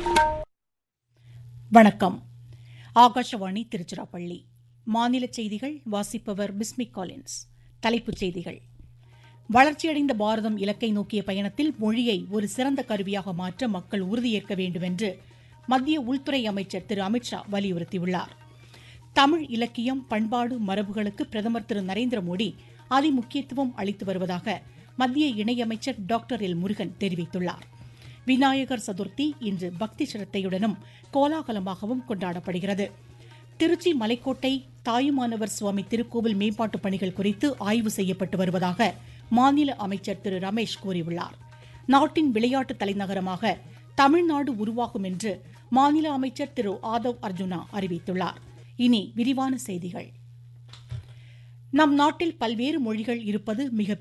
வணக்கம் ஆகாஷவாணி திருச்சிராப்பள்ளி மாநில செய்திகள் வாசிப்பவர் பிஸ்மிக் காலின்ஸ் தலைப்புச் செய்திகள் வளர்ச்சியடைந்த பாரதம் இலக்கை நோக்கிய பயணத்தில் மொழியை ஒரு சிறந்த கருவியாக மாற்ற மக்கள் உறுதியேற்க வேண்டும் என்று மத்திய உள்துறை அமைச்சர் திரு அமித்ஷா வலியுறுத்தியுள்ளார் தமிழ் இலக்கியம் பண்பாடு மரபுகளுக்கு பிரதமர் திரு நரேந்திர மோடி அதிமுக்கியத்துவம் அளித்து வருவதாக மத்திய இணையமைச்சர் டாக்டர் எல் முருகன் தெரிவித்துள்ளார் விநாயகர் சதுர்த்தி இன்று பக்தி சிரத்தையுடனும் கோலாகலமாகவும் கொண்டாடப்படுகிறது திருச்சி மலைக்கோட்டை தாயுமானவர் சுவாமி திருக்கோவில் மேம்பாட்டுப் பணிகள் குறித்து ஆய்வு செய்யப்பட்டு வருவதாக மாநில அமைச்சர் திரு ரமேஷ் கூறியுள்ளார் நாட்டின் விளையாட்டு தலைநகரமாக தமிழ்நாடு உருவாகும் என்று மாநில அமைச்சர் திரு ஆதவ் அர்ஜுனா அறிவித்துள்ளார் இனி விரிவான செய்திகள் நம் நாட்டில் பல்வேறு மொழிகள் இருப்பது மிக